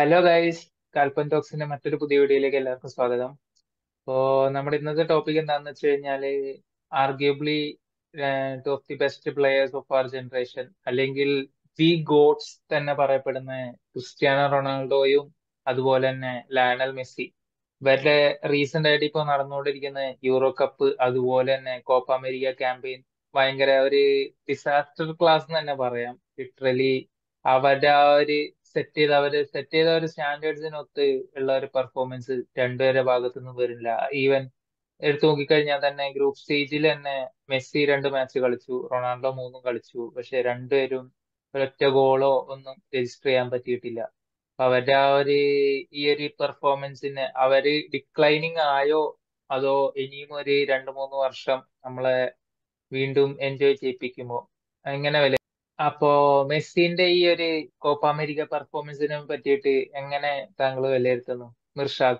Hello guys കാൽപ്പൻ ടോക്സിന്റെ മറ്റൊരു പുതിയ വീഡിയോയിലേക്ക് എല്ലാവർക്കും സ്വാഗതം അപ്പോ നമ്മുടെ ഇന്നത്തെ ടോപ്പിക് എന്താണെന്ന് വെച്ച് കഴിഞ്ഞാല് arguably two of the best players of our generation അല്ലെങ്കിൽ ദി ഗോഡ്സ് തന്നെ പറയപ്പെടുന്ന ക്രിസ്ത്യാനോ റൊണാൾഡോയും അതുപോലെ തന്നെ ലയണൽ മെസ്സി ഇവരുടെ റീസെന്റ് ആയിട്ട് ഇപ്പോൾ നടന്നുകൊണ്ടിരിക്കുന്ന യൂറോ കപ്പ് അതുപോലെ തന്നെ കോപ്പ അമേരിക്ക ക്യാമ്പയിൻ ഭയങ്കര ഒരു ഡിസാസ്റ്റർ ക്ലാസ് എന്ന് തന്നെ പറയാം ലിറ്ററലി അവരുടെ ആ ഒരു സെറ്റ് ചെയ്ത അവര് സെറ്റ് ചെയ്ത ഒരു സ്റ്റാൻഡേർഡ്സിനൊത്ത് ഉള്ള ഒരു പെർഫോമൻസ് രണ്ടുപേരുടെ ഭാഗത്തു നിന്നും വരില്ല ഈവൻ എടുത്തു നോക്കിക്കഴിഞ്ഞാൽ തന്നെ ഗ്രൂപ്പ് സ്റ്റേജിൽ തന്നെ മെസ്സി രണ്ട് മാച്ച് കളിച്ചു റൊണാൾഡോ മൂന്നും കളിച്ചു പക്ഷെ രണ്ടുപേരും ഒരൊറ്റ ഗോളോ ഒന്നും രജിസ്റ്റർ ചെയ്യാൻ പറ്റിയിട്ടില്ല അപ്പൊ അവരുടെ ആ ഒരു ഈ ഒരു പെർഫോമൻസിന് അവര് ഡിക്ലൈനിങ് ആയോ അതോ ഇനിയും ഒരു രണ്ട് മൂന്ന് വർഷം നമ്മളെ വീണ്ടും എൻജോയ് ചെയ്യിപ്പിക്കുമോ എങ്ങനെ വില അപ്പോ മെസ്സിന്റെ ഈ ഒരു കോപ്പ അമേരിക്ക പെർഫോമൻസിനെ പറ്റിയിട്ട് എങ്ങനെ താങ്കൾ വിലയിരുത്തുന്നു മിർഷാദ്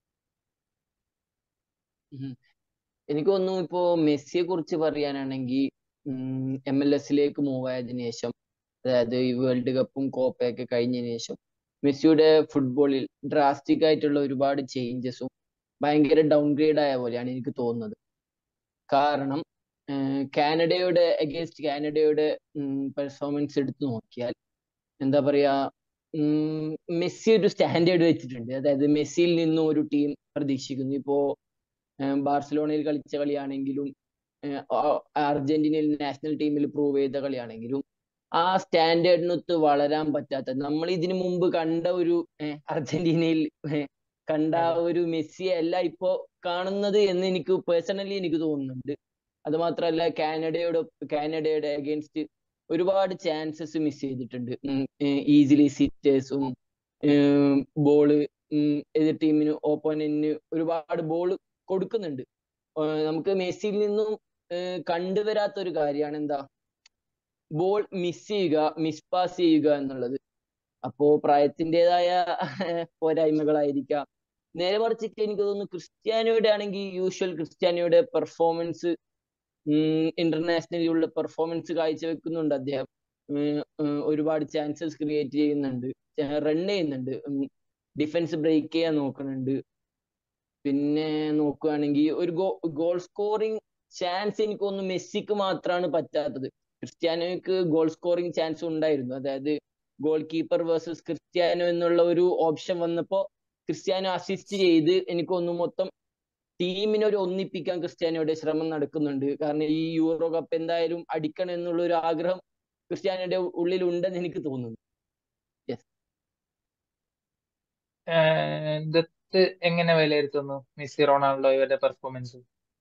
ഉം. എനിക്ക് തോന്നുന്നു ഇപ്പോ മെസ്സിയെ കുറിച്ച് പറയാനാണെങ്കിൽ എം എൽ എസിലേക്ക് മൂവ് ആയതിനു ശേഷം അതായത് ഈ വേൾഡ് കപ്പും കോപ്പയൊക്കെ കഴിഞ്ഞതിന് ശേഷം മെസ്സിയുടെ ഫുട്ബോളിൽ ഡ്രാസ്റ്റിക് ആയിട്ടുള്ള ഒരുപാട് ചേഞ്ചസും ഭയങ്കര ഡൗൺഗ്രേഡ് ആയ പോലെയാണ് എനിക്ക് തോന്നുന്നത് കാരണം ഏഹ് കാനഡയുടെ അഗേൻസ്റ്റ് കാനഡയുടെ പെർഫോമൻസ് എടുത്തു നോക്കിയാൽ എന്താ പറയാ ഉം, മെസ്സി ഒരു സ്റ്റാൻഡേർഡ് വെച്ചിട്ടുണ്ട് അതായത് മെസ്സിയിൽ നിന്നും ഒരു ടീം പ്രതീക്ഷിക്കുന്നു ഇപ്പോ ഏഹ് ബാർസലോണയിൽ കളിച്ച കളിയാണെങ്കിലും ഏഹ് ആ- അർജന്റീനയിൽ നാഷണൽ ടീമിൽ പ്രൂവ് ചെയ്ത കളിയാണെങ്കിലും ആ സ്റ്റാൻഡേർഡിനൊത്ത് വളരാൻ പറ്റാത്ത നമ്മൾ ഇതിനു മുമ്പ് കണ്ട ഒരു ഏഹ് അർജന്റീനയിൽ ഏഹ് കണ്ട ആ ഒരു മെസ്സിയെ അല്ല ഇപ്പോ കാണുന്നത് എന്ന് എനിക്ക് പേഴ്സണലി എനിക്ക് തോന്നുന്നുണ്ട് അത് മാത്രമല്ല കാനഡയോട് കാനഡയുടെ അഗേൻസ്റ്റ് ഒരുപാട് ചാൻസസ് മിസ് ചെയ്തിട്ടുണ്ട് ഈസിലി സിറ്റേഴ്സും ബോള് എതിർ ടീമിന് ഓപ്പോണന്റിന് ഒരുപാട് ബോൾ കൊടുക്കുന്നുണ്ട് ഏഹ് നമുക്ക് മെസ്സിയിൽ നിന്നും ഏഹ് കണ്ടുവരാത്ത ഒരു കാര്യമാണ് എന്താ ബോൾ മിസ് ചെയ്യുക മിസ് പാസ് ചെയ്യുക എന്നുള്ളത് അപ്പോ പ്രായത്തിൻ്റെതായ പോരായ്മകളായിരിക്കാം നേരെ മറിച്ചിട്ട് എനിക്ക് തോന്നുന്നു ക്രിസ്ത്യാനോയുടെ ആണെങ്കിൽ യൂഷ്വൽ ക്രിസ്ത്യാനോയുടെ പെർഫോമൻസ് ഇന്റർനാഷണലിലുള്ള പെർഫോമൻസ് കാഴ്ചവെക്കുന്നുണ്ട് അദ്ദേഹം ഉം, ഉം, ഒരുപാട് ചാൻസസ് ക്രിയേറ്റ് ചെയ്യുന്നുണ്ട് റൺ ചെയ്യുന്നുണ്ട് ഡിഫൻസ് ബ്രേക്ക് ചെയ്യാൻ നോക്കുന്നുണ്ട് പിന്നെ നോക്കുകയാണെങ്കിൽ ഒരു ഗോ ഗോൾ സ്കോറിംഗ് ചാൻസ് എനിക്ക് തോന്നുന്നു മെസ്സിക്ക് മാത്രമാണ് പറ്റാത്തത് ക്രിസ്ത്യാനോയ്ക്ക് ഗോൾ സ്കോറിംഗ് ചാൻസ് ഉണ്ടായിരുന്നു അതായത് ഗോൾ കീപ്പർ വേഴ്സസ് ക്രിസ്ത്യാനോ എന്നുള്ള ഒരു ഓപ്ഷൻ വന്നപ്പോ ക്രിസ്ത്യാനോ അസിസ്റ്റ് ചെയ്ത് എനിക്ക് തോന്നുന്നു മൊത്തം ടീമിനെ ഒരു ഒന്നിപ്പിക്കാൻ ക്രിസ്ത്യാനോയുടെ ശ്രമം നടക്കുന്നുണ്ട് കാരണം ഈ യൂറോ കപ്പ് എന്തായാലും അടിക്കണം എന്നുള്ള ഒരു ആഗ്രഹം ക്രിസ്ത്യാനോയുടെ ഉള്ളിൽ ഉണ്ടെന്ന് എനിക്ക് തോന്നുന്നു യെസ് ഏഹ് ദത്ത് എങ്ങനെ വിലയിരുത്തുന്നു മെസ്സി റൊണാൾഡോ ഇവരുടെ പെർഫോമൻസ്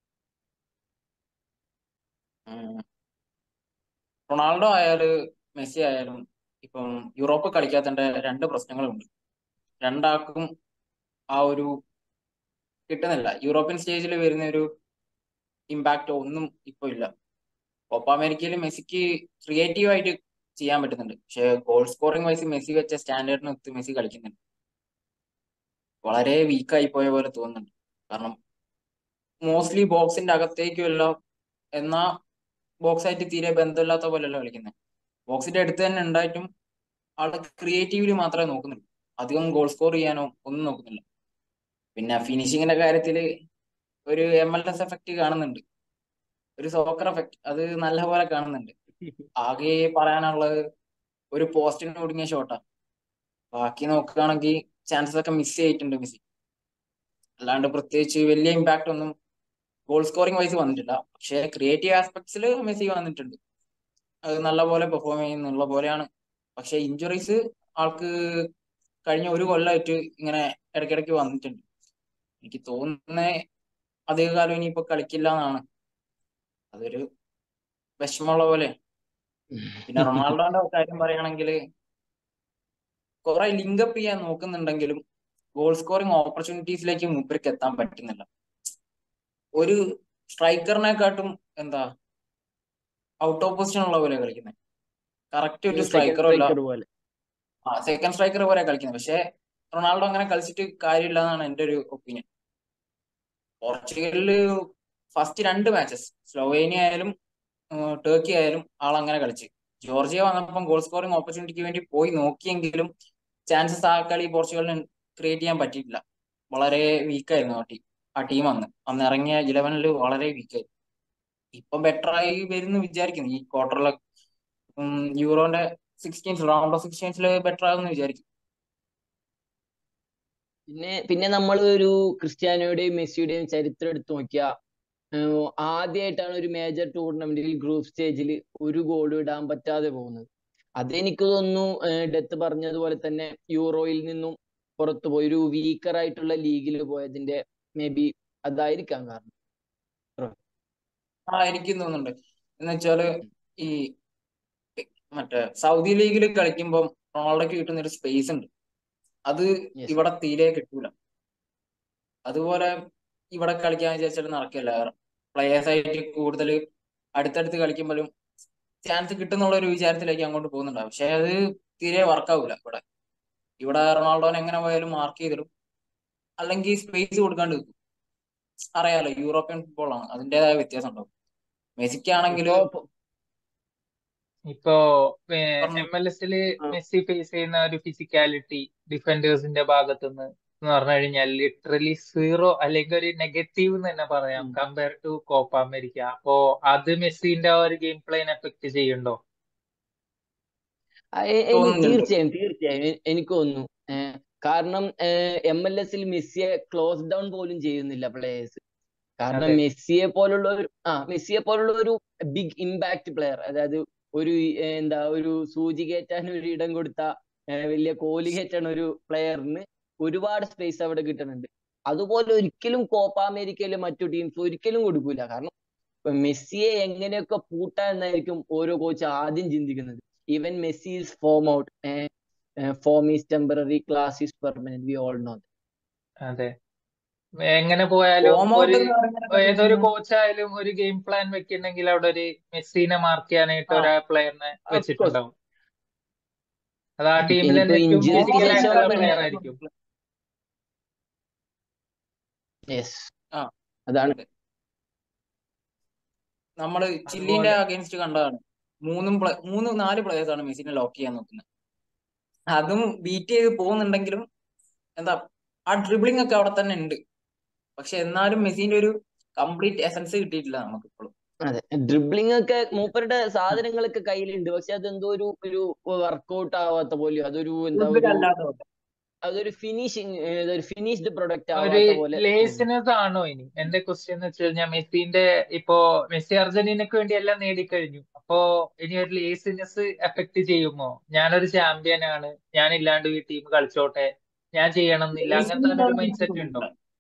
ഉം. റൊണാൾഡോ ആയാലും മെസ്സി ആയാലും ഇപ്പം യൂറോപ്പ് കളിക്കാത്തതിന്റെ രണ്ട് പ്രശ്നങ്ങളുണ്ട് രണ്ടാൾക്കും ആ ഒരു കിട്ടുന്നില്ല യൂറോപ്യൻ സ്റ്റേജിൽ വരുന്ന ഒരു ഇമ്പാക്റ്റ് ഒന്നും ഇപ്പൊ ഇല്ല കോപ്പ അമേരിക്കയിൽ മെസ്സിക്ക് ക്രിയേറ്റീവ് ആയിട്ട് ചെയ്യാൻ പറ്റുന്നുണ്ട് പക്ഷെ ഗോൾ സ്കോറിംഗ് വൈസ് മെസ്സി വെച്ച സ്റ്റാൻഡേർഡിന് ഒത്ത് മെസ്സി കളിക്കുന്നുണ്ട് വളരെ വീക്കായി പോയ പോലെ തോന്നുന്നുണ്ട് കാരണം മോസ്റ്റ്ലി ബോക്സിന്റെ അകത്തേക്കുമല്ല എന്നാ ബോക്സ് ആയിട്ട് തീരെ ബന്ധമില്ലാത്ത പോലെയല്ല കളിക്കുന്നത് ബോക്സിന്റെ അടുത്ത് തന്നെ ഉണ്ടായിട്ടും ആള് ക്രിയേറ്റീവില് മാത്രമേ നോക്കുന്നുള്ളൂ അധികം ഗോൾ സ്കോർ ചെയ്യാനോ ഒന്നും നോക്കുന്നില്ല പിന്നെ ഫിനിഷിങ്ങിന്റെ കാര്യത്തിൽ ഒരു എം എൽ എസ് എഫക്റ്റ് കാണുന്നുണ്ട് ഒരു സോക്കർ എഫക്റ്റ് അത് നല്ലപോലെ കാണുന്നുണ്ട് ആകെ പറയാനുള്ളത് ഒരു പോസ്റ്റിന് ഒടുങ്ങിയ ഷോട്ടാ ബാക്കി നോക്കുകയാണെങ്കിൽ ചാൻസസ് ഒക്കെ മിസ് ചെയ്തിട്ടുണ്ട് മെസ്സി അല്ലാണ്ട് പ്രത്യേകിച്ച് വലിയ ഇമ്പാക്റ്റ് ഒന്നും ഗോൾ സ്കോറിംഗ് വൈസ് വന്നിട്ടില്ല പക്ഷേ ക്രിയേറ്റീവ് ആസ്പെക്ട്സിൽ മെസ്സി വന്നിട്ടുണ്ട് അത് നല്ല പോലെ പെർഫോം ചെയ്യുന്നുള്ള പോലെയാണ് പക്ഷെ ഇഞ്ചുറീസ് ആൾക്ക് കഴിഞ്ഞ ഒരു കൊല്ലമായിട്ട് ഇങ്ങനെ ഇടയ്ക്കിടയ്ക്ക് വന്നിട്ടുണ്ട് എനിക്ക് തോന്നുന്ന അധികകാലം ഇനിയിപ്പോ കളിക്കില്ല എന്നാണ് അതൊരു വിഷമമുള്ള പോലെ പിന്നെ റൊണാൾഡോന്റെ കാര്യം പറയുകയാണെങ്കിൽ കുറെ ലിങ്കപ്പ് ചെയ്യാൻ നോക്കുന്നുണ്ടെങ്കിലും ഗോൾ സ്കോറിംഗ് ഓപ്പർച്യൂണിറ്റീസിലേക്ക് മൂപ്പർക്ക് എത്താൻ പറ്റുന്നില്ല ഒരു സ്ട്രൈക്കറിനെക്കാട്ടും എന്താ ഔട്ട് ഓഫ് പൊസിഷൻ ഉള്ള പോലെ കളിക്കുന്നത് കറക്റ്റ് ഒരു സെക്കൻഡ് സ്ട്രൈക്കറും ഇല്ല സ്ട്രൈക്കർ പോലെ ആ സെക്കൻഡ് സ്ട്രൈക്കർ പോലെ കളിക്കുന്നത് പക്ഷെ റൊണാൾഡോ അങ്ങനെ കളിച്ചിട്ട് കാര്യമില്ല എന്നാണ് എന്റെ ഒരു ഒപ്പീനിയൻ പോർച്ചുഗലില് ഫസ്റ്റ് രണ്ട് മാച്ചസ് സ്ലോവേനിയ ആയാലും ഉം, ടർക്കി ആയാലും ആൾ അങ്ങനെ കളിച്ച് ജോർജിയ വന്നപ്പം ഗോൾ സ്കോറിംഗ് ഓപ്പർച്യൂണിറ്റിക്ക് വേണ്ടി പോയി നോക്കിയെങ്കിലും ചാൻസസ് ആ കളി പോർച്ചുഗലിന് ക്രിയേറ്റ് ചെയ്യാൻ പറ്റിയിട്ടില്ല വളരെ വീക്കായിരുന്നു ആ ടീം ആ ടീം അന്ന് അന്ന് ഇറങ്ങിയ ഇലവനിൽ വളരെ വീക്കായി ഇപ്പം ബെറ്റർ ആയി വരുന്നു വിചാരിക്കുന്നു ഈ ക്വാർട്ടറിലെ യൂറോന്റെ സിക്സ്റ്റീൻസ് റൗണ്ട് ഓഫ് സിക്സ്റ്റീൻസിൽ ബെറ്റർ ആകുമെന്ന് വിചാരിക്കും പിന്നെ പിന്നെ നമ്മൾ ഒരു ക്രിസ്ത്യാനോയുടെയും മെസ്സിയുടെയും ചരിത്രം എടുത്തു നോക്കിയാൽ ആദ്യമായിട്ടാണ് ഒരു മേജർ ടൂർണമെന്റിൽ ഗ്രൂപ്പ് സ്റ്റേജിൽ ഒരു ഗോൾ ഇടാൻ പറ്റാതെ പോകുന്നത് അതെനിക്ക് തോന്നുന്നു ഡെത്ത് പറഞ്ഞതുപോലെ തന്നെ യൂറോയിൽ നിന്നും പുറത്തു പോയി ഒരു വീക്കർ ആയിട്ടുള്ള ലീഗിൽ പോയതിന്റെ മേ ബി അതായിരിക്കാം കാരണം ആ എനിക്കും തോന്നുന്നുണ്ട് എന്ന് വെച്ചാല് ഈ മറ്റേ സൗദി ലീഗിൽ കളിക്കുമ്പോൾ റൊണാൾഡോക്ക് കിട്ടുന്ന ഒരു സ്പേസ് ഉണ്ട് അത് Yes. ഇവിടെ തീരെ കിട്ടൂല അതുപോലെ ഇവിടെ കളിക്കാൻ വിചാരിച്ചാൽ നടക്കില്ല പ്ലേയേഴ്സ് ആയിട്ട് കൂടുതൽ അടുത്തടുത്ത് കളിക്കുമ്പോഴും ചാൻസ് കിട്ടുന്നുള്ള ഒരു വിചാരത്തിലേക്ക് അങ്ങോട്ട് പോകുന്നുണ്ടാവും പക്ഷെ അത് തീരെ വർക്കാവൂല ഇവിടെ ഇവിടെ റൊണാൾഡോനെ എങ്ങനെ പോയാലും മാർക്ക് ചെയ്തിടും അല്ലെങ്കിൽ സ്പേസ് കൊടുക്കാണ്ട് നിൽക്കും അറിയാലോ യൂറോപ്യൻ ഫുട്ബോൾ ആണ് അതിൻ്റെതായ വ്യത്യാസം ഉണ്ടാവും മെസ്സിക്കാണെങ്കിൽ ഇപ്പോ ഇപ്പോ പറഞ്ഞോ. എം എൽ എസില് ആ. മെസ്സി ഫേസ് ചെയ്യുന്ന ഒരു ഫിസിക്കാലിറ്റി ഡിഫൻഡേഴ്സിന്റെ ഭാഗത്തുനിന്ന് എന്ന് പറഞ്ഞു കഴിഞ്ഞാൽ ലിറ്ററലി സീറോ അല്ലെങ്കിൽ ഒരു നെഗറ്റീവ് എന്ന് തന്നെ പറയാം ഉം. കമ്പയർ ടു കോപ്പ അമേരിക്ക അപ്പോ അത് മെസ്സിന്റെ ആ ഒരു ഗെയിം പ്ലേനെ എഫക്ട് ചെയ്യുന്നുണ്ടോ ആ, എ- എനി- തോന്നുന്നുണ്ട്. തീർച്ചയായും തീർച്ചയായും എ- എനിക്ക് തോന്നുന്നു ഏഹ് കാരണം എം എൽ എസിൽ മെസ്സിയെ ക്ലോസ് ഡൗൺ പോലും ചെയ്യുന്നില്ല പ്ലേയേഴ്സ് കാരണം അതെ. മെസ്സിയെ പോലുള്ള ഒരു ആ മെസ്സിയെ പോലുള്ള ഒരു ബിഗ് ഇമ്പാക്ട് പ്ലെയർ അതായത് ഒരു ഏഹ് എന്താ ഒരു സൂചി കയറ്റാൻ ഒരു ഇടം കൊടുത്ത ഏഹ് വലിയ കോല് കയറ്റാൻ ഒരു പ്ലെയറിന് ഒരുപാട് സ്പേസ് അവിടെ കിട്ടുന്നുണ്ട് അതുപോലെ ഒരിക്കലും കോപ്പ അമേരിക്കയിലെ മറ്റു ടീംസ് ഒരിക്കലും കൊടുക്കൂല കാരണം ഇപ്പൊ മെസ്സിയെ എങ്ങനെയൊക്കെ പൂട്ടാ എന്നായിരിക്കും ഓരോ കോച്ച് ആദ്യം ചിന്തിക്കുന്നത് even Messi is form out form is temporary class is permanent we all know അതെ എങ്ങനെ പോയാലും Form out ഒരു എന്ന് പറയുന്നത് ഏതൊരു കോച്ചായാലും ഒരു ഗെയിം പ്ലാൻ വെക്കുന്നെങ്കിൽ അവിടെ ഒരു മെസ്സിനെ മാർക്ക് ചെയ്യാനായിട്ട് ആ. ഒരു പ്ലെയറിനെ course. വെച്ചിട്ടുണ്ടാവും അത് ആ ഇനി- ടീമിൽ ഇനിയിപ്പോ ഏറ്റവും injury ഫിസിക്കൽ ശേഷം ആയിട്ടുള്ള പിന്നെ- പ്ലെയർ ആയിരിക്കും യെസ് ആ. അതാണ് നമ്മള് ചില്ലിന്റെ അതുപോലെ- അഗേൻസ്റ്റ് കണ്ടതാണ് മൂന്നും പ്ല- മൂന്ന് നാല് പ്ലേയേഴ്സ് ആണ് മെസ്സിനെ ലോക്ക് ചെയ്യാൻ നോക്കുന്നത് അതും ബീറ്റ് ചെയ്ത് പോകുന്നുണ്ടെങ്കിലും എന്താ ആ ഡ്രിബിളിംഗ് ഒക്കെ അവിടെ തന്നെ ഉണ്ട് പക്ഷെ എന്നാലും മെസ്സിന്റെ ഒരു കംപ്ലീറ്റ് എസൻസ് കിട്ടിയിട്ടില്ല നമുക്ക് ഇപ്പോഴും അതെ ഡ്രിബ്ലിംഗ് ഒക്കെ മൂപ്പരുടെ സാധനങ്ങളൊക്കെ കയ്യിലുണ്ട് പക്ഷെ അതെന്തോ ഒരു ഒരു വർക്കൗട്ട് ആവാത്ത പോലെയോ അതൊരു എന്താ ഒരു അതൊരു ഫിനിഷിങ് ഒരു ഫിനിഷ്ഡ് പ്രൊഡക്റ്റ് ഒരു ആവാത്ത പോലെ ലേസിനെസ് ആണോ ഇനി എന്റെ ക്വസ്റ്റ്യൻ എന്ന് വെച്ച് കഴിഞ്ഞാൽ മെസ്സിന്റെ ഇപ്പോ മെസ്സി അർജന്റീനക്ക് വേണ്ടി എല്ലാം നേടിക്കഴിഞ്ഞു അപ്പോ ഇനി ഒരു ലേസിനെസ് എഫക്ട് ചെയ്യുമോ ഞാനൊരു ചാമ്പ്യൻ ആണ് ഞാൻ ഇല്ലാണ്ട് ഈ ടീം കളിച്ചോട്ടെ ഞാൻ ചെയ്യണം എന്നില്ല അങ്ങനത്തെ ഒരു മൈൻഡ് സെറ്റ് ഉണ്ടോ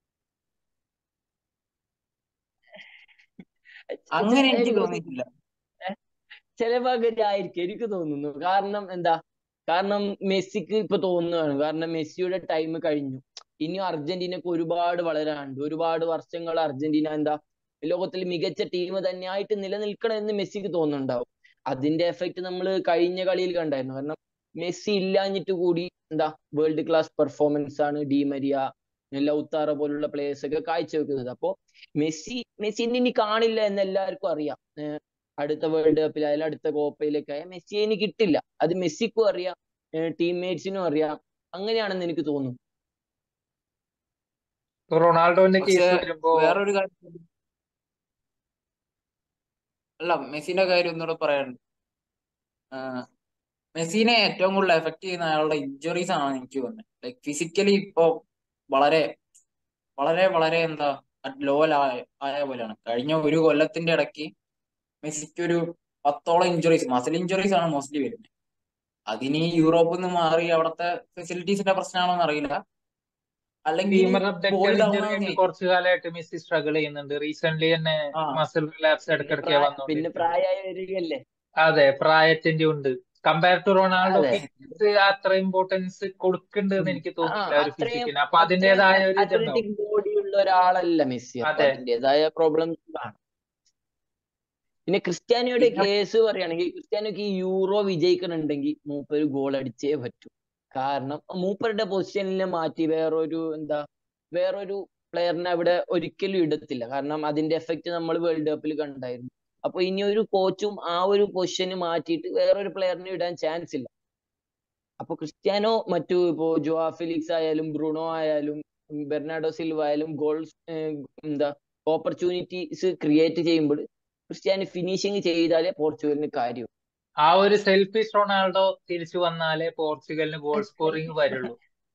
അങ്ങനെ എനിക്ക് തോന്നിയിട്ടില്ല ചില ഭാഗത്തായിരിക്കും എനിക്ക് തോന്നുന്നു കാരണം എന്താ കാരണം മെസ്സിക്ക് ഇപ്പൊ തോന്നുകയാണ് കാരണം മെസ്സിയുടെ ടൈം കഴിഞ്ഞു ഇനിയും അർജന്റീനക്ക് ഒരുപാട് വളരാനുണ്ട് ഒരുപാട് വർഷങ്ങൾ അർജന്റീന എന്താ ലോകത്തിൽ മികച്ച ടീം തന്നെയായിട്ട് നിലനിൽക്കണമെന്ന് മെസ്സിക്ക് തോന്നുന്നുണ്ടാവും അതിന്റെ എഫക്ട് നമ്മൾ കഴിഞ്ഞ കളിയിൽ കണ്ടായിരുന്നു കാരണം മെസ്സി ഇല്ലാഞ്ഞിട്ട് കൂടി എന്താ വേൾഡ് ക്ലാസ് പെർഫോമൻസ് ആണ് ഡിമരിയ ലൗത്താറ പോലുള്ള പ്ലേയേഴ്സ് ഒക്കെ കാഴ്ചവെക്കുന്നത് അപ്പോ മെസ്സി മെസ്സിനെ ഇനി കാണില്ല എന്ന് എല്ലാവർക്കും അറിയാം ഏഹ് അടുത്ത വേൾഡ് കപ്പിൽ ആയാലും അടുത്ത കോപ്പയിലേക്കായ മെസ്സിയെ ഇനി കിട്ടില്ല അത് മെസ്സിക്കും അറിയാം ടീംമേറ്റ്സിനും അറിയാം അങ്ങനെയാണെന്ന് എനിക്ക് തോന്നുന്നു ഇപ്പൊ റൊണാൾഡോന്റെ പക്ഷേ കേസ് വരുമ്പോ വേറൊരു കാര്യം അല്ല മെസ്സിന്റെ കാര്യം ഒന്നുകൂടെ പറയാനുണ്ട് ആ, മെസ്സിനെ ഏറ്റവും കൂടുതൽ എഫക്ട് ചെയ്യുന്ന അയാളുടെ ഇഞ്ചുറീസ് ആണ് എനിക്ക് തോന്നുന്നത് ലൈക് ഫിസിക്കലി ഇപ്പോ വളരെ വളരെ വളരെ എന്താ ലോ ആയ പോലെയാണ് കഴിഞ്ഞ ഒരു കൊല്ലത്തിന്റെ ഇടയ്ക്ക് മെസ്സിക്ക് ഒരു പത്തോളം ഇഞ്ചുറീസ് മസിൽ ഇഞ്ചുറീസ് ആണ് മോസ്റ്റ്ലി വരുന്നത് അതിനി യൂറോപ്പിൽ നിന്ന് മാറി അവിടുത്തെ ഫെസിലിറ്റീസിന്റെ പ്രശ്നമാണോ എന്ന് അറിയില്ല അല്ലെങ്കിൽ femur ball abductor down injury ആയിട്ട് കുറച്ചു കാലമായിട്ട് മെസ്സി സ്ട്രഗിൾ ചെയ്യുന്നുണ്ട് റീസെന്റ് തന്നെ ആ. മസിൽ റിലാപ്സ് പിന്നെ ഇടയ്ക്കിടയ്ക്ക് പ്രായ- പിന്നെ വന്നോണ്ടിരിക്കുന്നത് പ്രായമായി വരികയല്ലേ അതെ പ്രായത്തിന്റെ ഉണ്ട് കമ്പയർ ടു റൊണാൾഡോ അതെ. ഫിറ്റ്നസ് അത്ര ഇമ്പോർട്ടൻസ് കൊടുക്കുന്നുണ്ടെന്ന് എനിക്ക് തോന്നുന്നില്ല ഒരു അത്രയും- ഫിസിക്കിന് അപ്പൊ അതിന്റേതായ ഒരു ഇതുണ്ടാവും അത്ലറ്റിക് ബോഡി ഉള്ള ഒരാളല്ല മെസ്സി അപ്പൊ അതെ. അതിന്റേതായ പ്രോബ്ലംസ് കാണും പിന്നെ ക്രിസ്ത്യാനോയുടെ പിന്നെ- കേസ് പറയുകയാണെങ്കിൽ ക്രിസ്ത്യാനോക്ക് ഈ യൂറോ വിജയിക്കണമെങ്കിൽ മൂപ്പര് ഗോൾ അടിച്ചേ പറ്റൂ കാരണം മൂപ്പരുടെ പൊസിഷനിനെ മാറ്റി വേറൊരു എന്താ വേറൊരു പ്ലെയറിനെ അവിടെ ഒരിക്കലും ഇടത്തില്ല കാരണം അതിന്റെ എഫക്റ്റ് നമ്മൾ വേൾഡ് കപ്പിൽ കണ്ടായിരുന്നു അപ്പൊ ഇനി ഒരു കോച്ചും ആ ഒരു പൊസിഷന് മാറ്റിയിട്ട് വേറൊരു പ്ലെയറിനെ ഇടാൻ ചാൻസ് ഇല്ല അപ്പൊ ക്രിസ്ത്യാനോ മറ്റു ഇപ്പോ ജോആ ഫെലിക്സ് ആയാലും ബ്രൂണോ ആയാലും ബെർണാഡോ സിൽവ ആയാലും ഗോൾസ് എന്താ ഓപ്പർച്യൂണിറ്റീസ് ക്രിയേറ്റ് ചെയ്യുമ്പോൾ ക്രിസ്ത്യാനോ ഫിനിഷിങ് ചെയ്താലേ പോർച്ചുഗലിന് കാര്യം ആ ഒരു സെൽഫിഷ് റൊണാൾഡോ തിരിച്ചു വന്നാലേ പോർച്ചുഗലിന് ഗോൾ സ്കോറിംഗ് വരുള്ളൂ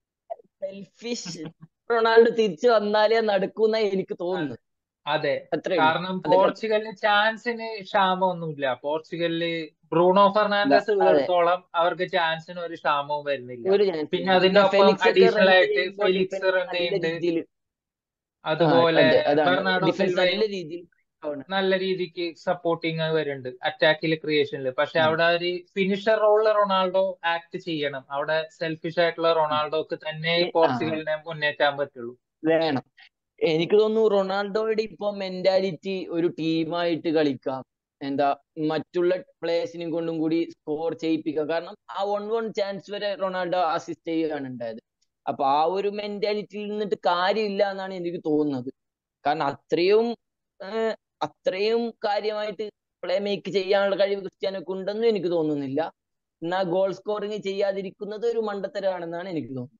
സെൽഫിഷ് റൊണാൾഡോ തിരിച്ചു വന്നാലേ നടക്കൂന്ന എനിക്ക് തോന്നുന്നത് അതെ അത്രേ ഉള്ളൂ കാരണം അതിന്റെ പോർച്ചുഗലിന് ചാൻസിന് ക്ഷാമമൊന്നുമില്ല പോർച്ചുഗലില് ബ്രൂണോ ഇല്ല ഫെർണാണ്ടസ് അതെ ഉള്ളിടത്തോളം അവർക്ക് ചാൻസിന് ഒരു ക്ഷാമവും വരുന്നില്ല ഒരു ചാൻസ് പിന്നെ ഇല്ല അതിന്റെ പിന്നെ ഒപ്പം ഫെലിക്സ് ഒക്കെ അഡീഷണൽ റൺ ആയിട്ട് ചെയ്യുമ്പോൾ ഫെലിക്സ് ഡിഫൻസ് നല്ല റെന്നയുണ്ട് രീതിയിൽ ആ അതുപോലെ അതെ അതാണ് ബെർണാഡോ ഡിഫൻസ് നല്ല സിൽവയും രീതിയിൽ ആവണം നല്ല രീതിക്ക് സപ്പോർട്ടിങ് വരുന്നുണ്ട് അറ്റാക്കിൽ ക്രിയേഷനിൽ പക്ഷെ ഉം. അവിടെ ഒരു ഫിനിഷർ റോളിൽ റൊണാൾഡോ ആക്ട് ചെയ്യണം അവിടെ സെൽഫിഷ് ആയിട്ടുള്ള ഉം. റൊണാൾഡോക്ക് തന്നെ ഏ- ആ പോർച്ചുഗലിനെ മുന്നേറ്റാൻ പറ്റുള്ളൂ വേണം എനിക്ക് തോന്നുന്നു റൊണാൾഡോയുടെ ഇപ്പൊ മെന്റാലിറ്റി ഒരു ടീമായിട്ട് കളിക്കാം എന്താ മറ്റുള്ള പ്ലേയേഴ്സിനെയും കൊണ്ടും കൂടി സ്കോർ ചെയ്യിപ്പിക്കാം കാരണം ആ വൺ വൺ ചാൻസ് വരെ റൊണാൾഡോ അസിസ്റ്റ് ചെയ്യുകയാണ് ഉണ്ടായത് അപ്പൊ ആ ഒരു മെന്റാലിറ്റിയിൽ നിന്നിട്ട് കാര്യമില്ല എന്നാണ് എനിക്ക് തോന്നുന്നത് കാരണം അത്രയും ഏഹ്, അത്രയും കാര്യമായിട്ട് പ്ലേ മേക്ക് ചെയ്യാനുള്ള കഴിവ് ക്രിസ്ത്യാനോക്ക് ഉണ്ടെന്നും എനിക്ക് തോന്നുന്നില്ല എന്നാൽ ഗോൾ സ്കോറിങ് ചെയ്യാതിരിക്കുന്നത് ഒരു മണ്ടത്തരമാണെന്നാണ് എനിക്ക് തോന്നുന്നത്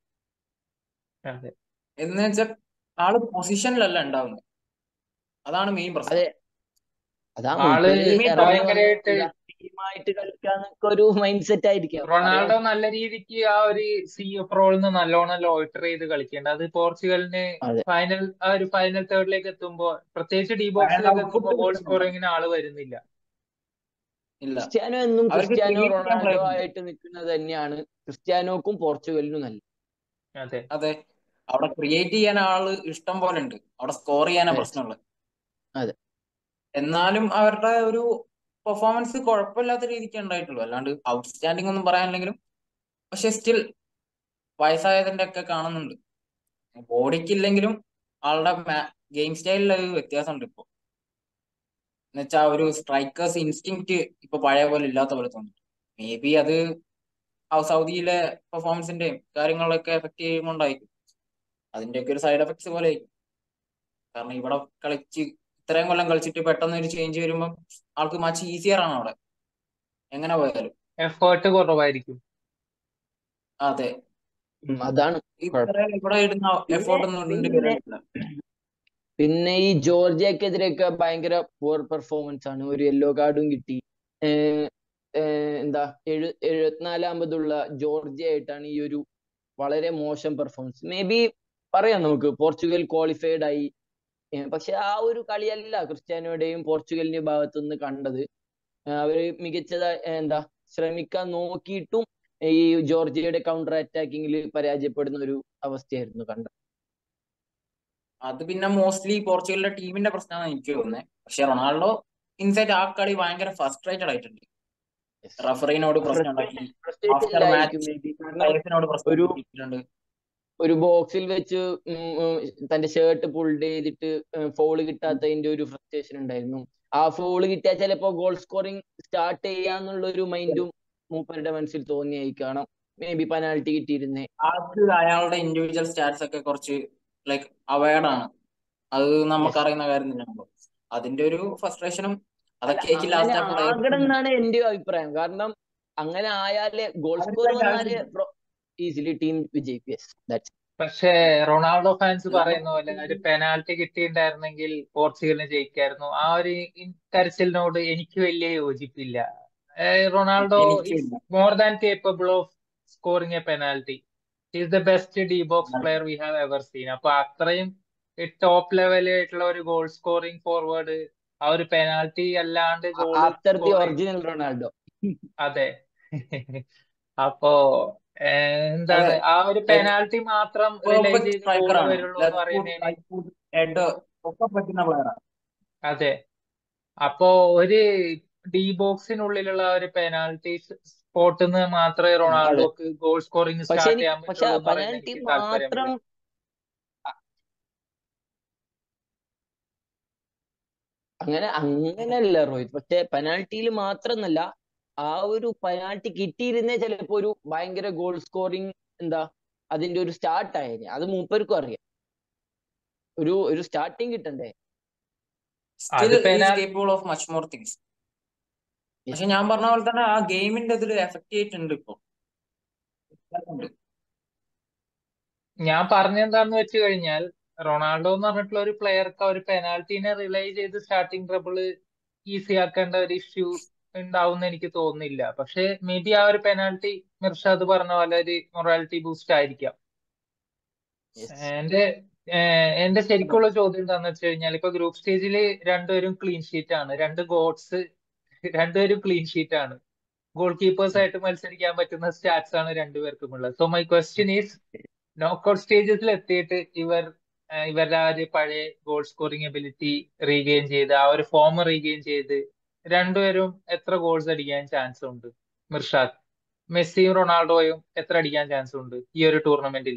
അതെ എന്ന് വെച്ചാൽ ആള് പൊസിഷനിലല്ല ഉണ്ടാവുന്നത് അതാണ് മെയിൻ പ്രശ്നം അതെ അതാ ആള് മൂപ്പര് ടീമേറ്റ് ഇറങ്ങി വന്ന ഭയങ്കരമായിട്ട് എന്താ ടീമായിട്ട് കളിക്കാന്നൊക്കെ ഒരു മൈൻഡ് സെറ്റ് ആയിരിക്കാം റൊണാൾഡോ അറിയാം നല്ല രീതിക്ക് ആ ഒരു സി എഫ് റോളിൽ നിന്ന് നല്ലോണം ലോയിറ്റർ ചെയ്ത് കളിക്കേണ്ട അത് പോർച്ചുഗലിന് അതെ ഫൈനൽ ആ ഒരു ഫൈനൽ തേർഡിലേക്ക് എത്തുമ്പോൾ പ്രത്യേകിച്ച് ഡി ഫൈനൽ ബോക്സിലേക്ക് ഔട്ട്പുട്ട് എത്തുമ്പോൾ ഗോൾ കിട്ടുന്നില്ല സ്കോറിങ്ങിന് ആള് വരുന്നില്ല ഇല്ല ക്രിസ്ത്യാനോ എന്നും അവർക്ക് ക്രിസ്ത്യാനോ ക്രിയേറ്റ് ചെയ്യാൻ റൊണാൾഡോ പ്ലേയേഴ്സ് ഉണ്ട് ആയിട്ട് നിൽക്കുന്നത് തന്നെയാണ് ക്രിസ്ത്യാനോക്കും പോർച്ചുഗലിനും നല്ല അതെ അതെ അവിടെ ക്രിയേറ്റ് ചെയ്യാൻ ആള് ഇഷ്ടം പോലെ ഉണ്ട് അവിടെ സ്കോർ ചെയ്യാനാ Yes. പ്രശ്നമുള്ളത് അതെ എന്നാലും അവരുടെ ഒരു പെർഫോമൻസ് കുഴപ്പമില്ലാത്ത രീതിക്ക് ഉണ്ടായിട്ടുള്ളൂ അല്ലാണ്ട് ഔട്ട്സ്റ്റാൻഡിംഗ് ഒന്നും പറയാനില്ലെങ്കിലും പക്ഷെ സ്റ്റിൽ വയസ്സായതിന്റെ ഒക്കെ കാണുന്നുണ്ട് ബോഡിക്കില്ലെങ്കിലും ആളുടെ ഗെയിം സ്റ്റൈലിൽ ഒരു വ്യത്യാസമുണ്ട് ഇപ്പൊ എന്നുവെച്ചാൽ ഒരു സ്ട്രൈക്കേഴ്സ് ഇൻസ്റ്റിങ്ക്റ്റ് ഇപ്പൊ പഴയ പോലെ ഇല്ലാത്ത പോലെ തോന്നുന്നു മേ ബി അത് ആ സൗദിയിലെ പെർഫോമൻസിന്റെയും കാര്യങ്ങളൊക്കെ എഫക്ട് ചെയ്യുമ്പോണ്ടായിരിക്കും അതിന്റെയൊക്കെ ഒരു സൈഡ് എഫക്ട്സ് പോലെ ആയിരിക്കും കാരണം ഇവിടെ കളിച്ച് ഇത്രയും കൊല്ലം കളിച്ചിട്ട് പെട്ടെന്ന് ഒരു ചേഞ്ച് വരുമ്പോൾ ആൾക്ക് മച്ച് ഈസിയർ ആണ് അവിടെ എങ്ങനെ പോയാലും എഫേർട്ട് കുറവായിരിക്കും അതെ ഉം, അതാണ് ഇത്ര കുഴപ്പം ഇവിടെ ഇടുന്ന പിന്നെ എഫേർട്ട് ഒന്നും ഉണ്ട് പിന്നെ വരുന്നില്ല പിന്നെ ഈ ജോർജിയക്കെതിരെയൊക്കെ ഭയങ്കര പോർ പെർഫോമൻസ് ആണ് ഒരു യെല്ലോ കാർഡും കിട്ടി ഏഹ് ഏഹ് എന്താ എഴു എഴുപത്തിനാലാമതുള്ള ജോർജിയ ആയിട്ടാണ് ഈ ഒരു വളരെ മോശം പെർഫോമൻസ് മേ ബി പറയാം നമുക്ക് പോർച്ചുഗൽ ക്വാളിഫൈഡ് ആയി ഏഹ് പക്ഷെ ആ ഒരു കളിയല്ല ക്രിസ്ത്യാനോയുടെയും പോർച്ചുഗലിന്റെയും ഭാഗത്തു നിന്ന് കണ്ടത് ഏഹ് അവര് മികച്ചത എന്താ ശ്രമിക്കാൻ നോക്കിയിട്ടും ഈ ജോർജിയയുടെ കൗണ്ടർ അറ്റാക്കിങ്ങിൽ പരാജയപ്പെടുന്ന ഒരു അവസ്ഥയായിരുന്നു കണ്ടത് അത് പിന്നെ മോസ്റ്റ്ലി പോർച്ചുഗലിന്റെ ടീമിന്റെ പ്രശ്നമാണ് എനിക്ക് തോന്നുന്നത് പക്ഷെ റൊണാൾഡോ ഇൻസൈറ്റ് ആ കളി ഭയങ്കര ഫസ്ട്രേറ്റഡ് ആയിട്ടുണ്ട് റഫറിനോട് പ്രശ്നം ഉണ്ടാക്കി ആഫ്റ്റർ ആയിരിക്കും മാച്ച് മേ ബി കാരണം പ്ലേയേഴ്സിനോട് പ്രശ്നം ഒരു ഉണ്ടാക്കിയിട്ടുണ്ട് ഒരു ബോക്സിൽ വെച്ച് ഉം ഉം തന്റെ ഷർട്ട് പുൾഡ് ചെയ്തിട്ട് ഫോള് കിട്ടാത്തതിന്റെ ഒരു ഫ്രസ്ട്രേഷൻ ഉണ്ടായിരുന്നു ആ ഫോള് കിട്ടിയാൽ ചിലപ്പോ ഗോൾ സ്കോറിംഗ് സ്റ്റാർട്ട് ചെയ്യാന്നുള്ള ഒരു മൈൻഡും മൂപ്പരുടെ മനസ്സിൽ തോന്നിയായി കാണാം മേ ബി പെനാൽറ്റി കിട്ടിയിരുന്നേ ആൾക്ക് അയാളുടെ ഇൻഡിവിജ്വൽ സ്റ്റാറ്റ്സ് ഒക്കെ കുറച്ച് ലൈക്ക് അവയർഡ് ആണ് അത് നമുക്കറിയുന്ന കാര്യം തന്നെയാണല്ലോ അതിന്റെ ഒരു ഫ്രസ്ട്രേഷനും അതൊക്കെ ആയിരിക്കും അങ്ങനെ ലാസ്റ്റ് ആ ആകണം പ്ലെയർ എന്നാണ് എന്റെ അഭിപ്രായം കാരണം അങ്ങനെ ആയാലേ ഗോൾ സ്കോർ അതിന്റെ വന്നാലേ ആവശ്യമില്ല. ഈസിലി ടീം വിജയിക്കും യെസ് ദാറ്റ്സ് പക്ഷേ റൊണാൾഡോ ഫാൻസ് അല്ലാണ്ട് പറയുന്ന പോലെ ഒരു പെനാൽറ്റി കിട്ടിയിട്ടുണ്ടായിരുന്നെങ്കിൽ പോർച്ചുഗലിന് ജയിക്കായിരുന്നു ആ ഒരു ഇൻ- കരച്ചിലിനോട് എനിക്ക് വലിയ യോജിപ്പില്ല ഏഹ് റൊണാൾഡോ ഈസ് എനിക്കില്ല more than capable of scoring a penalty is the best D box player we have ever seen അപ്പൊ അത്രയും ടോപ്പ് ലെവലായിട്ടുള്ള ഒരു ഗോൾ സ്കോറിംഗ് ഫോർവേഡ് ആ ഒരു പെനാൽറ്റി അല്ലാണ്ട് goal after the score original Ronaldo അതെ അപ്പൊ ഏഹ്, എന്താണ് അതെ ആ ഒരു പെനാൽറ്റി മാത്രം റിലൈ പെർഫെക്റ്റ് ചെയ്ത് സ്ട്രൈക്കർ ഗോൾ ആണ് വരുള്ളൂ എന്ന് ലെഫ്റ്റ് ഫുട്ട് പറയുന്നതിന് റൈറ്റ് ഫുട്ട് ഹെഡ് ഒക്കെ പറ്റുന്ന പ്ലെയർ ആണ് അതെ അപ്പോ ഒരു ഡി ബോക്സിനുള്ളിലുള്ള ഒരു പെനാൽറ്റി സ്പോട്ടിൽ നിന്ന് മാത്രമേ അതെ റൊണാൾഡോക്ക് ഗോൾ സ്കോറിംഗ് പക്ഷെ സ്റ്റാർട്ട് എനിക്ക് ചെയ്യാൻ പക്ഷെ പറ്റുള്ളൂ എന്ന് പറയുന്നത് പെനാൽറ്റി എനിക്ക് താല്പര്യമില്ല മാത്രം അങ്ങനെ അങ്ങനെയല്ല റോഹിത് പക്ഷെ പെനാൽറ്റിയിൽ മാത്രമെന്നല്ല ആ ഒരു പെനാൽറ്റി കിട്ടിയിരുന്നേ ചിലപ്പോ ഒരു ഭയങ്കര ഗോൾ സ്കോറിംഗ് എന്താ അതിന്റെ ഒരു സ്റ്റാർട്ട് ആയേനെ അത് മൂപ്പർക്കും അറിയാം ഒരു ഒരു സ്റ്റാർട്ടിങ് കിട്ടണ്ടേ സ്റ്റിൽ അത് ഈസ് പെനാൽ capable of much more things Yes. പക്ഷെ ഞാൻ പറഞ്ഞ പോലെ തന്നെ ആ ഗെയിമിന്റെ ഇതിൽ എഫക്ട് ചെയ്തിട്ടുണ്ട് ഇപ്പൊ ഉണ്ട് ഞാൻ പറഞ്ഞെന്താന്ന് വെച്ച് കഴിഞ്ഞാൽ റൊണാൾഡോ എന്ന് പറഞ്ഞിട്ടുള്ള ഒരു പ്ലെയർക്ക് ഒരു പെനാൽറ്റീനെ റിലൈ ചെയ്ത് സ്റ്റാർട്ടിംഗ് ട്രബിള് ഈസി ആക്കേണ്ട ഒരു ഇഷ്യൂ ഉണ്ടാവും എനിക്ക് തോന്നുന്നില്ല പക്ഷെ മേ ബി ആ ഒരു പെനാൽറ്റി മിർഷാദ് പറഞ്ഞ പോലെ ഒരു മൊറാലിറ്റി ബൂസ്റ്റ് ആയിരിക്കാം യെസ് എന്റെ ഏഹ് എന്റെ ശരിക്കുള്ള ചോദ്യം എന്താന്ന് വെച്ച് കഴിഞ്ഞാൽ ഇപ്പൊ ഗ്രൂപ്പ് സ്റ്റേജിൽ രണ്ടുപേരും ക്ലീൻ ഷീറ്റ് ആണ് രണ്ട് ഗോഡ്സ് രണ്ടുപേരും ക്ലീൻ ഷീറ്റ് ആണ് ഗോൾ കീപ്പേഴ്സ് ആയിട്ട് മത്സരിക്കാൻ പറ്റുന്ന സ്റ്റാറ്റ്സ് ആണ് രണ്ടുപേർക്കും ഉള്ളത് so my question is knockout സ്റ്റേജസിൽ എത്തിയിട്ട് ഇവർ ഏഹ് ഇവരുടെ ആ ഒരു പഴയ ഗോൾ സ്കോറിംഗ് എബിലിറ്റി റീഗെയിൻ ചെയ്ത് ആ ഒരു ഫോം റീഗെയിൻ ചെയ്ത് രണ്ടുപേരും എത്ര ഗോൾസ് അടിക്കാൻ ചാൻസ് ഉണ്ട് മിർഷാദ് മെസ്സിയും റൊണാൾഡോയും എത്ര അടിക്കാൻ ചാൻസ് ഉണ്ട് ഈ ഒരു ടൂർണമെന്റിൽ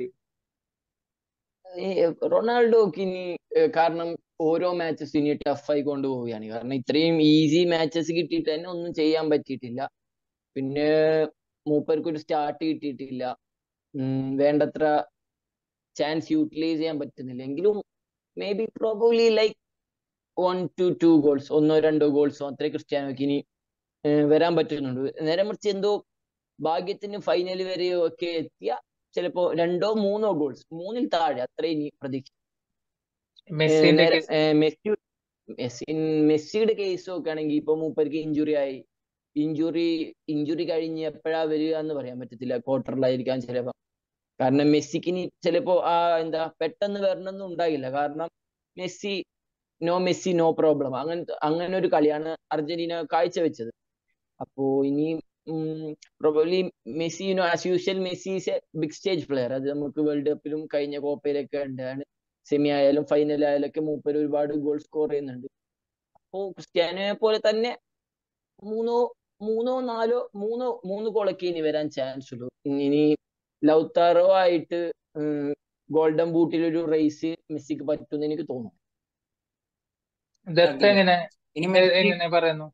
ഈ റൊണാൾഡോക്ക് ഇനി ഏഹ് കാരണം ഓരോ മാച്ചസ് ഇനി ടഫ് ആയി കൊണ്ടുപോവുകയാണ് കാരണം ഇത്രയും ഈസി മാച്ചസ് കിട്ടിയിട്ട് തന്നെ ഒന്നും ചെയ്യാൻ പറ്റിയിട്ടില്ല പിന്നെ മൂപ്പർക്ക് ഒരു സ്റ്റാർട്ട് കിട്ടിയിട്ടില്ല ഉം, വേണ്ടത്ര ചാൻസ് യൂട്ടിലൈസ് ചെയ്യാൻ പറ്റുന്നില്ല എങ്കിലും maybe probably like one two two goals ഒന്നോ രണ്ടോ ഗോൾസോ അത്രേ ക്രിസ്ത്യാനോക്ക് ഇനി ഏഹ് വരാൻ പറ്റുന്നുണ്ട് നേരെ മറിച്ച് എന്തോ ഭാഗ്യത്തിന് ഫൈനൽ വരെയോ ഒക്കെ എത്തിയ ചിലപ്പോ രണ്ടോ മൂന്നോ ഗോൾസ് മൂന്നിൽ താഴെ അത്രേ ഇനി പ്രതീക്ഷ ഏഹ് മെസ്സിന്റെ നേരെ കേസ് ഏഹ് മെസ്സി മെസ്സി മെസ്സിയുടെ കേസ് നോക്കുകയാണെങ്കിൽ ഇപ്പൊ മൂപ്പർക്ക് ഇഞ്ചുറി ആയി ഇഞ്ചുറി ഇഞ്ചുറി കഴിഞ്ഞ് എപ്പോഴാ വരിക എന്ന് പറയാൻ പറ്റത്തില്ല ക്വാർട്ടറിലായിരിക്കാം ചിലപ്പോ കാരണം മെസ്സിക്ക് ഇനി ചിലപ്പോ ആ എന്താ പെട്ടെന്ന് വരണമെന്നും ഉണ്ടാകില്ല കാരണം Messi no Messi no problem അങ്ങനത്തെ അങ്ങനെ ഒരു കളിയാണ് അർജന്റീന കാഴ്ചവെച്ചത് അപ്പോ ഇനി probably Messi you know as usual Messi is a big stage player അത് നമുക്ക് വേൾഡ് കപ്പിലും കഴിഞ്ഞ കോപ്പയിലൊക്കെ ഉണ്ടാണ് സെമി ആയാലും ഫൈനൽ ആയാലും ഒക്കെ മൂപ്പര് ഒരുപാട് ഗോൾ സ്കോർ ചെയ്യുന്നുണ്ട് അപ്പോ ക്രിസ്ത്യാനോയെ പോലെ തന്നെ മൂന്നോ മൂന്നോ നാലോ മൂന്നോ മൂന്ന് ഗോളൊക്കെ ഇനി വരാൻ ചാൻസ് ഉള്ളൂ ഇനി ലൗത്താറോ ആയിട്ട് ഗോൾഡൻ ബൂട്ടിൽ ഒരു റേസ് മെസ്സിക്ക് പറ്റുമെന്ന് എനിക്ക് തോന്നുന്നു ദത്ത് agree. എങ്ങനെ ഇനി എ- മെസ്സി എങ്ങനെ പറയുന്നു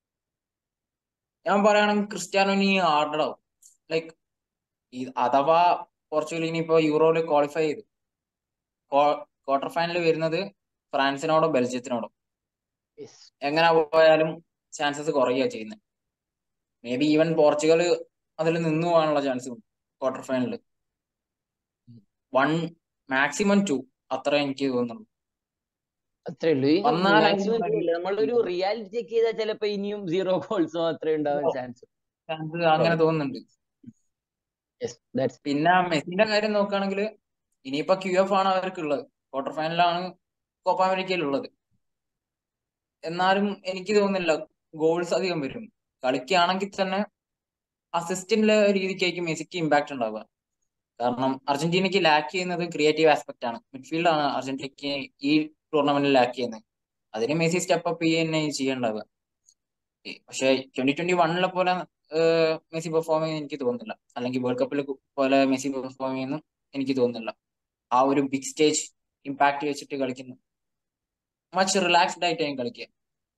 ഞാൻ പറയുകയാണെങ്കിൽ ക്രിസ്ത്യാനോ ഇനി ഹാർഡഡ് ആവും ലൈക്ക് ഈ അഥവാ പോർച്ചുഗൽ ഇനിയിപ്പോ യൂറോയിൽ ക്വാളിഫൈ ചെയ്തു ക്വാർട്ടർ ഫൈനൽ വരുന്നത് ഫ്രാൻസിനോടോ ബെൽജിയത്തിനോടോ യെസ് എങ്ങനെ പോയാലും ചാൻസസ് കുറയുക ചെയ്യുന്നത് മേ ബി ഈവൻ പോർച്ചുഗൽ അതിൽ നിന്നു പോകാനുള്ള ചാൻസ് ഉണ്ട് ക്വാർട്ടർ ഫൈനലിൽ വൺ മാക്സിമം ടു അത്ര എനിക്ക് തോന്നുന്നുള്ളൂ അത്രേ ഉള്ളൂ ഈ വന്നാലായിരിക്കും മാക്സിമം ഒരു നമ്മളൊരു റിയാലിറ്റി ചെക്ക് ചെയ്താൽ ചിലപ്പോ ഇനിയും സീറോ ഗോൾസ് മാത്രമേ ഉണ്ടാവാൻ ചാൻസ് ചാൻസ് അങ്ങനെ തോന്നുന്നുണ്ട് യെസ് ദാറ്റ്സ് പിന്നെ മെസ്സിന്റെ കാര്യം നോക്കുകയാണെങ്കിൽ ഇനിയിപ്പോ ക്യു എഫ് ആണ് അവർക്ക് ഉള്ളത് ക്വാർട്ടർ ഫൈനലാണ് കോപ്പ അമേരിക്കയിലുള്ളത് എന്നാലും എനിക്ക് തോന്നുന്നില്ല ഗോൾസ് അധികം വരും കളിക്കുകയാണെങ്കിൽ തന്നെ അസിസ്റ്റിന്റെ രീതിക്കായിരിക്കും മെസ്സിക്ക് ഇമ്പാക്ട് ഉണ്ടാവുക കാരണം അർജന്റീനയ്ക്ക് ലാക്ക് ചെയ്യുന്നത് ക്രിയേറ്റീവ് ആസ്പെക്ട് ആണ് മിഡ്ഫീൽഡ് ആണ് അർജന്റീനയ്ക്ക് ഈ ടൂർണമെന്റിൽ ലാക്ക് ചെയ്യുന്നത് അതിന് മെസ്സി സ്റ്റെപ്പ് അപ്പ് ചെയ്യുക തന്നെ ചെയ്യേണ്ടാവുക ഈ പക്ഷെ ട്വന്റി ട്വന്റി വണ്ണിലെ പോലെ ഏഹ്, മെസ്സി പെർഫോം ചെയ്യുന്ന എനിക്ക് തോന്നുന്നില്ല അല്ലെങ്കിൽ വേൾഡ് കപ്പിൽ പോലെ മെസ്സി പെർഫോം ചെയ്യുന്നു എനിക്ക് തോന്നുന്നില്ല ആ ഒരു ബിഗ് സ്റ്റേജ് ഇമ്പാക്ട് വെച്ചിട്ട് കളിക്കുന്നു മച്ച് റിലാക്സ്ഡ് ആയിട്ടാണ് കളിക്കുക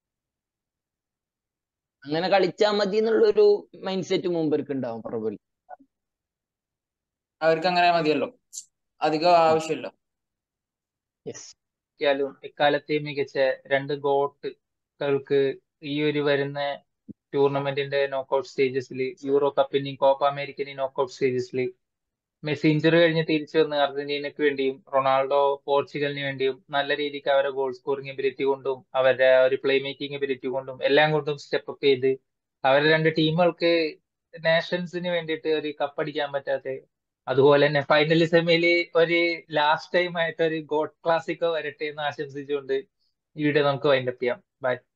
അങ്ങനെ കളിച്ചാൽ മതി എന്നുള്ളൊരു മൈൻഡ് സെറ്റ് മുമ്പർക്ക് ഉണ്ടാവും പ്രോബബ്ലി അവർക്ക് അങ്ങനെ മതിയല്ലോ അധികം ആവശ്യമില്ല യെസ് യാലും എക്കാലത്തെ മികച്ച രണ്ട് ഗോട്ടുകൾക്ക് ഈ ഒരു വരുന്ന ടൂർണമെന്റിന്റെ നോക്കൌട്ട് സ്റ്റേജസിൽ യൂറോ കപ്പിന്റെയും കോപ്പ അമേരിക്കന്റെയും നോക്കൌട്ട് സ്റ്റേജസിൽ മെസ്സി ഇഞ്ചുറി കഴിഞ്ഞ് തിരിച്ചു വന്ന് അർജന്റീനയ്ക്ക് വേണ്ടിയും റൊണാൾഡോ പോർച്ചുഗലിന് വേണ്ടിയും നല്ല രീതിക്ക് അവരുടെ ഗോൾ സ്കോറിംഗ് എബിലിറ്റി കൊണ്ടും അവരുടെ ആ ഒരു പ്ലേ മേക്കിംഗ് എബിലിറ്റി കൊണ്ടും എല്ലാം കൊണ്ടും സ്റ്റെപ്പ് അപ്പ് ചെയ്ത് അവരുടെ രണ്ട് ടീമുകൾക്ക് നാഷൻസിന് വേണ്ടിയിട്ട് ഒരു കപ്പടിക്കാൻ പറ്റാത്ത അതുപോലെ തന്നെ ഫൈനൽ സെമിയില് ഒരു ലാസ്റ്റ് ടൈം ആയിട്ട് ഒരു ഗോഡ് ക്ലാസിക്കോ വരട്ടെ എന്ന് ആശംസിച്ചുകൊണ്ട് ഈ വീഡിയോ നമുക്ക് വൈൻഡപ്പ് ചെയ്യാം ബൈ